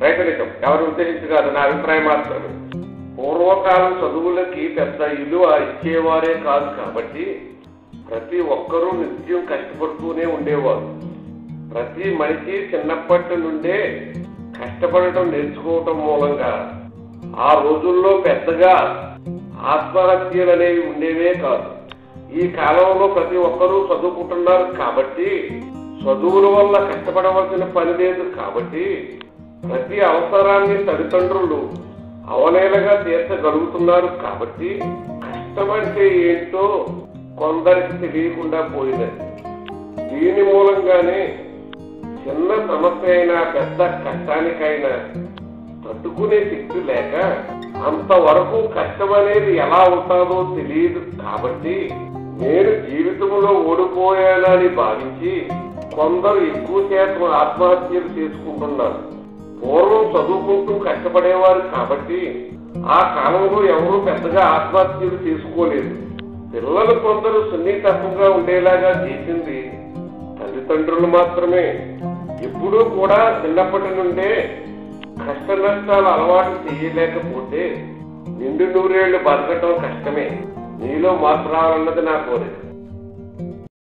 బయట నిజం ఎవరు ఉద్దేశించి కాదు నా అభిప్రాయం మాత్రమే పూర్వకాలం చదువులకి పెద్ద విలువ ఇచ్చేవారే కాదు కాబట్టి ప్రతి ఒక్కరూ నిత్యం కష్టపడుతూనే ఉండేవారు ప్రతి మనిషి చిన్నప్పటి నుండే కష్టపడటం నేర్చుకోవటం మూలంగా ఆ రోజుల్లో పెద్దగా ఆత్మహత్యలు అనేవి ఉండేవే కాదు ఈ కాలంలో ప్రతి ఒక్కరూ చదువుకుంటున్నారు కాబట్టి చదువుల వల్ల కష్టపడవలసిన పని లేదు కాబట్టి ప్రతి అవసరాన్ని తల్లిదండ్రులు అవనేలగా తీర్చగలుగుతున్నారు కాబట్టి కష్టం అంటే ఏంటో కొందరికి తెలియకుండా పోయినది దీని మూలంగానే చిన్న సమస్య అయినా పెద్ద కష్టానికైనా తట్టుకునే శక్తి లేక అంతవరకు కష్టం అనేది ఎలా ఉంటుందో తెలియదు కాబట్టి నేను జీవితంలో ఓడిపోయానని భావించి కొందరు ఎక్కువ శాతం ఆత్మహత్యలు చేసుకుంటున్నారు పూర్వం చదువుకుంటూ కష్టపడేవారు కాబట్టి ఆ కాలంలో ఎవరూ పెద్దగా ఆత్మహత్యలు చేసుకోలేదు పిల్లలు కొందరు సున్నితత్వంగా ఉండేలాగా చేసింది తల్లిదండ్రులు మాత్రమే ఎప్పుడూ కూడా చిన్నప్పటి నుండే కష్ట నష్టాలు అలవాటు చేయలేకపోతే నిండు నూరేళ్లు బతకటం కష్టమే నీలో మార్పు రావాలన్నది నా కోరిక